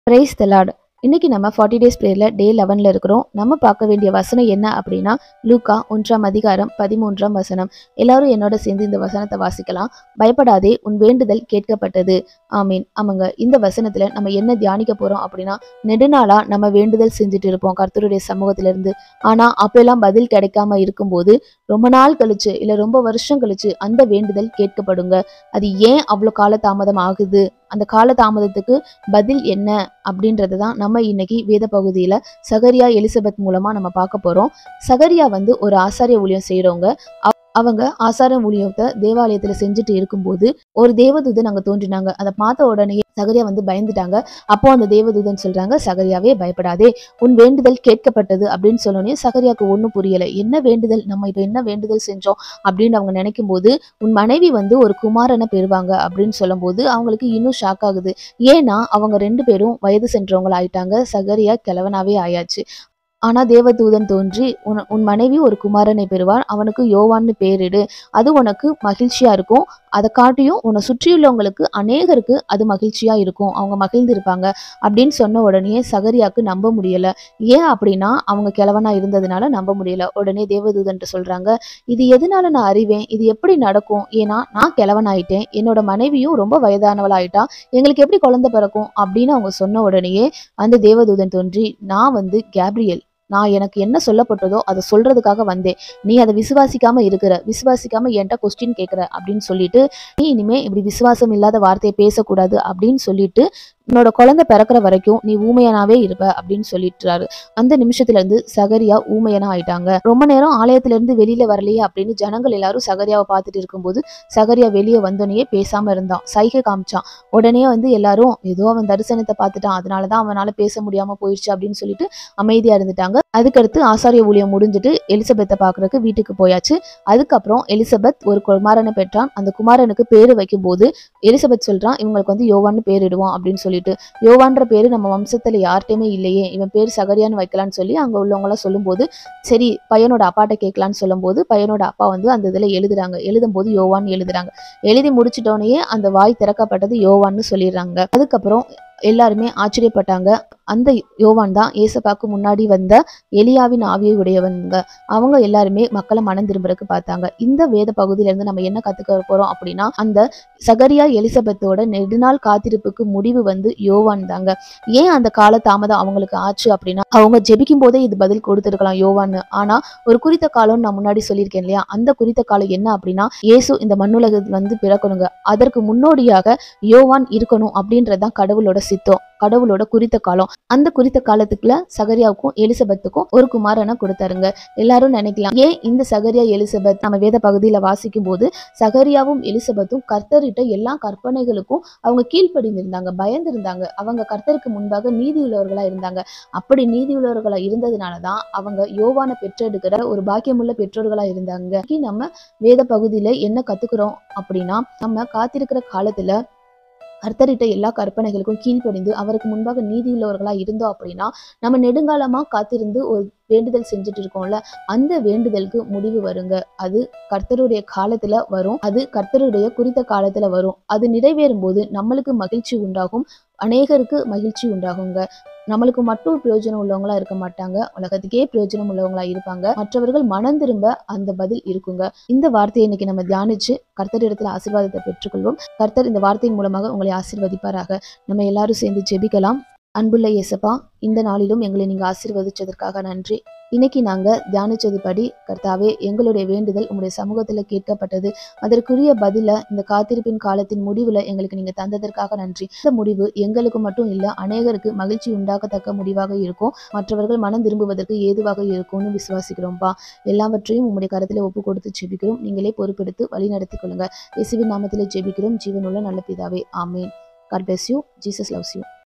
praise the Lord இன்னைக்கு நம்ம forty days ப்ரேயரில் டே லெவனில் இருக்கிறோம் நம்ம பார்க்க வேண்டிய வசனம் என்ன அப்படின்னா லூக்கா ஒன்றாம் அதிகாரம் பதிமூன்றாம் வசனம் எல்லாரும் என்னோட சேர்ந்து இந்த வசனத்தை வாசிக்கலாம் பயப்படாதே உன் வேண்டுதல் கேட்கப்பட்டது ஆமீன் ஆமாங்க இந்த வசனத்தில் நம்ம என்ன தியானிக்க போகிறோம் அப்படின்னா நெடுநாளா நம்ம வேண்டுதல் செஞ்சுட்டு இருப்போம் கர்த்தருடைய சமூகத்திலிருந்து ஆனால் அப்பெல்லாம் பதில் கிடைக்காம இருக்கும்போது ரொம்ப நாள் கழிச்சு இல்லை ரொம்ப வருஷம் கழிச்சு அந்த வேண்டுதல் கேட்கப்படுங்க அது ஏன் அவ்வளோ கால தாமதம் ஆகுது அந்த கால தாமதத்துக்கு பதில் என்ன அப்படின்றது தான் நம்ம இன்னைக்கு வேத பகுதியில் சகரியா எலிசபெத் மூலமாக நம்ம பார்க்க போகிறோம் சகரியா வந்து ஒரு ஆசாரிய ஊழியம் செய்கிறவங்க அவங்க ஆசார ஊழியத்தை தேவாலயத்தில் செஞ்சுட்டு இருக்கும்போது ஒரு தேவதூதன் அங்கே தோன்றினாங்க அதை பார்த்த உடனே சகரியா வந்து பயந்துட்டாங்க அப்போ அந்த தேவதூதன் சொல்றாங்க சகரியாவே பயப்படாதே உன் வேண்டுதல் கேட்கப்பட்டது அப்படின்னு சொன்னோடனே சகரியாவுக்கு ஒன்றும் புரியலை என்ன வேண்டுதல் நம்ம இப்போ என்ன வேண்டுதல் செஞ்சோம் அப்படின்னு அவங்க நினைக்கும் போது உன் மனைவி வந்து ஒரு குமாரனை பெறுவாங்க அப்படின்னு சொல்லும்போது அவங்களுக்கு இன்னும் ஷாக் ஆகுது ஏன்னா அவங்க ரெண்டு பேரும் வயது சென்றவங்கள ஆயிட்டாங்க சகரியா கிழவனாவே ஆயாச்சு ஆனா தேவதூதன் தோன்றி உன் உன் மனைவி ஒரு குமாரனை பெறுவார் அவனுக்கு யோவான்னு பேரிடு அது உனக்கு மகிழ்ச்சியா இருக்கும் அதை காட்டியும் உன்னை சுற்றியுள்ளவங்களுக்கு அநேகருக்கு அது மகிழ்ச்சியா இருக்கும் அவங்க மகிழ்ந்து இருப்பாங்க அப்படின்னு சொன்ன உடனே சகரியாக்கு நம்ப முடியல ஏன் அப்படின்னா அவங்க கிழவனா இருந்ததுனால நம்ப முடியல உடனே தேவதூதன்ட்டு சொல்றாங்க இது எதனால நான் அறிவேன் இது எப்படி நடக்கும் ஏன்னா நான் கிழவனாயிட்டேன் என்னோட மனைவியும் ரொம்ப வயதானவளாயிட்டா எங்களுக்கு எப்படி குழந்தை பிறக்கும் அப்படின்னு அவங்க சொன்ன உடனேயே அந்த தேவதூதன் தோன்றி நான் வந்து கேப்ரியல் நான் எனக்கு என்ன சொல்லப்பட்டதோ அதை சொல்றதுக்காக வந்தேன் நீ அதை விசுவாசிக்காம இருக்கிற விசுவாசிக்காம என்கிட்ட கொஸ்டின் கேட்குற அப்படின்னு சொல்லிட்டு நீ இனிமே இப்படி விசுவாசம் இல்லாத வார்த்தையை பேசக்கூடாது அப்படின்னு சொல்லிட்டு உன்னோட குழந்தை பிறக்கிற வரைக்கும் நீ ஊமையனாவே இருப்ப அப்படின்னு சொல்லிட்டுறாரு அந்த நிமிஷத்துல இருந்து சகரியா ஊமையனா ஆயிட்டாங்க ரொம்ப நேரம் ஆலயத்துல இருந்து வெளியில வரலையே அப்படின்னு ஜனங்கள் எல்லாரும் சகரியாவை பார்த்துட்டு இருக்கும்போது சகரியா வெளியே வந்தோடனே பேசாம இருந்தான் சைகை காமிச்சான் உடனே வந்து எல்லாரும் ஏதோ அவன் தரிசனத்தை பார்த்துட்டான் அதனாலதான் அவனால பேச முடியாம போயிடுச்சு அப்படின்னு சொல்லிட்டு அமைதியா இருந்துட்டாங்க அதுக்கடுத்து ஆசாரிய ஊழியம் முடிஞ்சுட்டு எலிசபெத்தை பாக்குறதுக்கு வீட்டுக்கு போயாச்சு அதுக்கப்புறம் எலிசபெத் ஒரு குமாரனை பெற்றான் அந்த குமாரனுக்கு பேரு வைக்கும்போது எலிசபெத் சொல்றான் இவங்களுக்கு வந்து யோவான்னு பேரிடுவோம் அப்படின்னு சொல்லிட்டு யோவான்ற பேரு நம்ம வம்சத்துல யார்கிட்டயுமே இல்லையே இவன் பேர் சகரியான்னு வைக்கலான்னு சொல்லி அங்க உள்ளவங்க எல்லாம் சொல்லும்போது சரி பையனோட அப்பாட்ட கேட்கலான்னு சொல்லும்போது பையனோட அப்பா வந்து அந்த இதுல எழுதுறாங்க எழுதும் போது யோவான்னு எழுதுறாங்க எழுதி முடிச்சிட்டோடனே அந்த வாய் திறக்கப்பட்டது யோவான்னு சொல்லிடுறாங்க அதுக்கப்புறம் எல்லாருமே ஆச்சரியப்பட்டாங்க அந்த யோவான் தான் ஏசப்பாக்கு முன்னாடி வந்த எலியாவின் ஆவியை உடையவங்க அவங்க எல்லாருமே மக்களை மனம் திரும்புறதுக்கு பார்த்தாங்க இந்த வேத பகுதியில இருந்து நம்ம என்ன கத்துக்க போறோம் அப்படின்னா அந்த சகரியா எலிசபெத்தோட நெடுநாள் காத்திருப்புக்கு முடிவு வந்து யோவான் தாங்க ஏன் அந்த கால தாமதம் அவங்களுக்கு ஆச்சு அப்படின்னா அவங்க ஜெபிக்கும் போதே இது பதில் கொடுத்துருக்கலாம் யோவான்னு ஆனா ஒரு குறித்த காலம் நான் முன்னாடி சொல்லியிருக்கேன் இல்லையா அந்த குறித்த காலம் என்ன அப்படின்னா இயேசு இந்த மண்ணுலகத்தில் வந்து பிறக்கணுங்க அதற்கு முன்னோடியாக யோவான் இருக்கணும் அப்படின்றதுதான் கடவுளோட சித்தம் கடவுளோட குறித்த காலம் அந்த குறித்த காலத்துக்குள்ள சகரியாவுக்கும் எலிசபெத்துக்கும் ஒரு குமாரனை கொடுத்தாருங்க எல்லாரும் நினைக்கலாம் ஏன் இந்த சகரியா எலிசபெத் நம்ம வேத பகுதியில வாசிக்கும் போது சகரியாவும் எலிசபெத்தும் கர்த்தரிட்ட எல்லா கற்பனைகளுக்கும் அவங்க கீழ்ப்படிந்திருந்தாங்க பயந்திருந்தாங்க அவங்க கர்த்தருக்கு முன்பாக நீதி உள்ளவர்களா இருந்தாங்க அப்படி நீதி உள்ளவர்களா இருந்ததுனாலதான் அவங்க யோவானை பெற்றெடுக்கிற ஒரு பாக்கியமுள்ள பெற்றோர்களா இருந்தாங்க இன்னைக்கு நம்ம வேத பகுதியில என்ன கத்துக்கிறோம் அப்படின்னா நம்ம காத்திருக்கிற காலத்துல கர்த்தரிட்ட எல்லா கற்பனைகளுக்கும் கீழ்ப்படிந்து அவருக்கு முன்பாக நீதியுள்ளவர்களா இருந்தோம் அப்படின்னா நம்ம நெடுங்காலமா காத்திருந்து ஒரு வேண்டுதல் செஞ்சுட்டு இருக்கோம்ல அந்த வேண்டுதலுக்கு முடிவு வருங்க அது கர்த்தருடைய காலத்துல வரும் அது கர்த்தருடைய குறித்த காலத்துல வரும் அது நிறைவேறும் போது நம்மளுக்கு மகிழ்ச்சி உண்டாகும் அநேகருக்கு மகிழ்ச்சி உண்டாகுங்க நம்மளுக்கு மட்டும் பிரயோஜனம் உள்ளவங்களா இருக்க மாட்டாங்க உலகத்துக்கே பிரயோஜனம் உள்ளவங்களா இருப்பாங்க மற்றவர்கள் மனம் திரும்ப அந்த பதில் இருக்குங்க இந்த வார்த்தையை இன்னைக்கு நம்ம தியானிச்சு கர்த்தர் இடத்துல ஆசீர்வாதத்தை பெற்றுக்கொள்வோம் கர்த்தர் இந்த வார்த்தையின் மூலமாக உங்களை ஆசீர்வதிப்பாராக நம்ம எல்லாரும் சேர்ந்து ஜெபிக்கலாம் அன்புள்ள இயேசப்பா இந்த நாளிலும் எங்களை நீங்க ஆசீர்வதிச்சதற்காக நன்றி இன்னைக்கு நாங்க தியானிச்சதுபடி கர்த்தாவே எங்களுடைய வேண்டுதல் உங்களுடைய சமூகத்துல கேட்கப்பட்டது அதற்குரிய பதில இந்த காத்திருப்பின் காலத்தின் முடிவுல எங்களுக்கு நீங்க தந்ததற்காக நன்றி இந்த முடிவு எங்களுக்கு மட்டும் இல்ல அநேகருக்கு மகிழ்ச்சி உண்டாக்கத்தக்க முடிவாக இருக்கும் மற்றவர்கள் மனம் திரும்புவதற்கு ஏதுவாக இருக்கும்னு விசுவாசிக்கிறோம்ப்பா எல்லாவற்றையும் உங்களுடைய கருத்துல ஒப்பு கொடுத்து ஜெபிக்கிறோம் நீங்களே பொறுப்பெடுத்து வழி நடத்தி கொள்ளுங்க இயேசுவின் நாமத்திலே ஜெபிக்கிறோம் ஜீவனுள்ள நல்ல பிதாவே ஆமேன் God bless you Jesus loves you